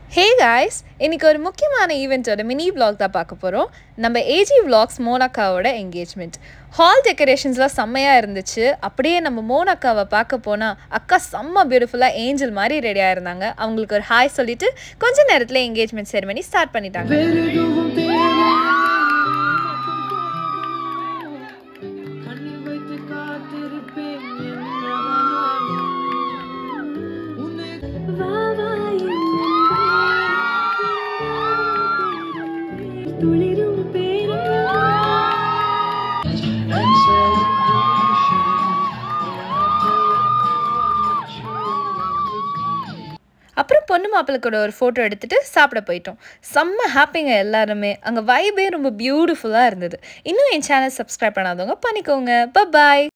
hey guys இன்னைக்கு ஒரு முக்கியமான ஈவெண்ட்டோட மினி vlog தான் பார்க்க போகிறோம் நம்ம ஏஜி vlogs மோனக்காவோட என்கேஜ்மெண்ட் ஹால் டெக்கரேஷன்ஸ்லாம் செம்மையாக இருந்துச்சு அப்படியே நம்ம மோனக்காவை பார்க்க போனால் அக்கா செம்ம பியூட்டிஃபுல்லாக ஏஞ்சல் மாதிரி ரெடியாக இருந்தாங்க அவங்களுக்கு ஒரு ஹாய் சொல்லிட்டு கொஞ்ச நேரத்தில் என்கேஜ்மெண்ட் செரிமனி ஸ்டார்ட் பண்ணிட்டாங்க பெருகும் தேனும் கண்ணில் வைத்து காத்திருப்பேன் என்னவனாலும் உன்னை துளிரும் பேரும் அப்புறம் பொண்ணு மாப்பிள்ளை கூட ஒரு ஃபோட்டோ எடுத்துட்டு சாப்பிட போயிட்டோம் செம்ம ஹாப்பிங்க எல்லாருமே அங்கே வைபே ரொம்ப பியூட்டிஃபுல்லாக இருந்தது இன்னும் என் சேனல் சப்ஸ்கிரைப் பண்ணாதவங்க பண்ணிக்கோங்க பாய்